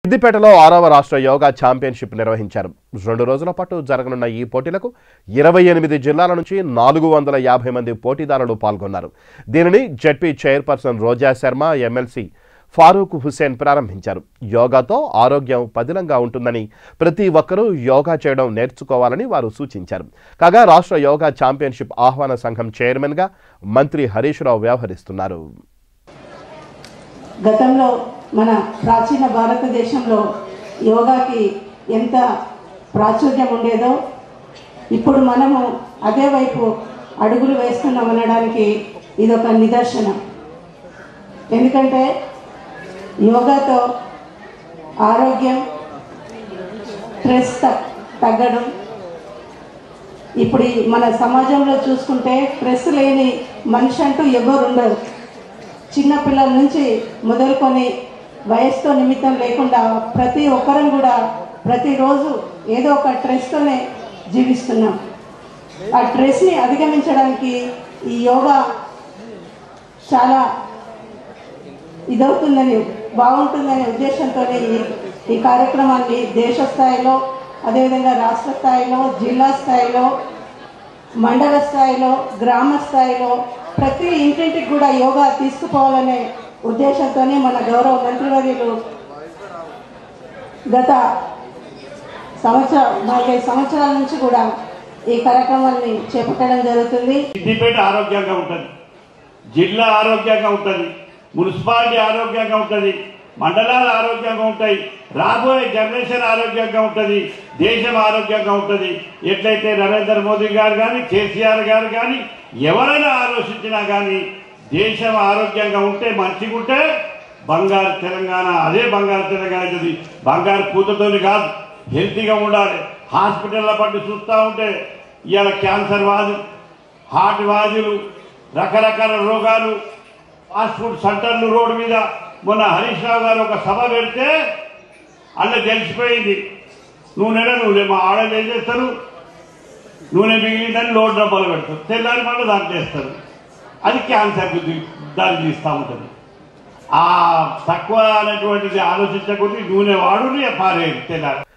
సిద్దిపేటలో ఆరవ రాష్ట్ర యోగా ఛాంపియన్షిప్ నిర్వహించారు రెండు రోజుల పాటు జరగనున్న ఈ పోటీలకు ఇరవై ఎనిమిది జిల్లాల నుంచి నాలుగు వందల యాభై మంది పోటీదారులు పాల్గొన్నారు దీనిని ZP chairperson Roja Sharma MLC Farooq Hussain ప్రారంభించారు యోగాతో ఆరోగ్యం పదిలంగా ఉంటుందని ప్రతి ఒక్కరూ యోగా చేయడం నేర్చుకోవాలని వారు సూచించారు కాగా రాష్ట్ర యోగా ఛాంపియన్షిప్ ఆహ్వాన సంఘం చైర్మన్గా మంత్రి హరీష్ రావు వ్యవహరిస్తున్నారు గతంలో మన ప్రాచీన భారతదేశంలో యోగాకి ఎంత ప్రాచుర్యం ఉండేదో ఇప్పుడు మనము అదే వైపు అడుగులు వేస్తున్నాం అనడానికి ఇదొక నిదర్శనం ఎందుకంటే యోగాతో ఆరోగ్యం స్ట్రెస్ త- తగ్గడం ఇప్పుడు ఈ మన సమాజంలో చూసుకుంటే స్ట్రెస్ లేని మనిషి అంటూ ఎవరు ఉండరు చిన్నపిల్లల నుంచి మొదలుకొని వయసుతో నిమిత్తం లేకుండా ప్రతి ఒక్కరం కూడా ప్రతిరోజు ఏదో ఒక స్ట్రెస్తోనే జీవిస్తున్నాం ఆ స్ట్రెస్ని అధిగమించడానికి ఈ యోగా చాలా ఇదవుతుందని బాగుంటుందనే ఉద్దేశంతో ఈ ఈ కార్యక్రమాన్ని దేశ స్థాయిలో అదేవిధంగా రాష్ట్ర స్థాయిలో జిల్లా స్థాయిలో మండల స్థాయిలో గ్రామ స్థాయిలో ప్రతి ఇంటింటికి కూడా యోగా తీసుకుపోవాలనే ఉద్దేశంతోనే మన గౌరవ మంత్రివర్యులు గత సంవత్సర నాలుగైదు సంవత్సరాల నుంచి కూడా ఈ కార్యక్రమాన్ని చేపట్టడం జరుగుతుంది సిద్దిపేట ఆరోగ్యంగా ఉంటుంది జిల్లా ఆరోగ్యంగా ఉంటుంది మున్సిపాలిటీ ఆరోగ్యంగా ఉంటుంది మండలాలు ఆరోగ్యంగా ఉంటాయి రాబోయే జనరేషన్ ఆరోగ్యంగా ఉంటుంది దేశం ఆరోగ్యంగా ఉంటుంది ఎట్లయితే నరేంద్ర మోదీ గారు కానీ కేసీఆర్ గారు కానీ ఎవరైనా ఆలోచించినా కానీ దేశం ఆరోగ్యంగా ఉంటే మంచిగా ఉంటే బంగారు తెలంగాణ అదే బంగారు తెలంగాణ అవుతుంది బంగారు పూతతోని కాదు హెల్తీగా ఉండాలి హాస్పిటల్ల పట్టు చూస్తూ ఉంటే ఇవాళ క్యాన్సర్ వ్యాధులు హార్ట్ వ్యాధులు రకరకాల రోగాలు ఫాస్ట్ ఫుడ్ సెంటర్లు రోడ్డు మీద మొన్న హరీష్ రావు గారు ఒక సభ పెడితే అందులో తెలిసిపోయింది నూనె నూనె మా ఆడలు ఏం చేస్తారు నూనె మిగిలిందని లోడ్ డబ్బాలు పెడతారు తెల్లారి మళ్ళీ దాంట్లో వేస్తారు అది క్యాన్సర్కి ది- దారి తీస్తూ ఉంటుంది ఆ తక్కువ అనేటువంటిది ఆలోచించకుండా నూనె వాడు పారేది తెల్లారి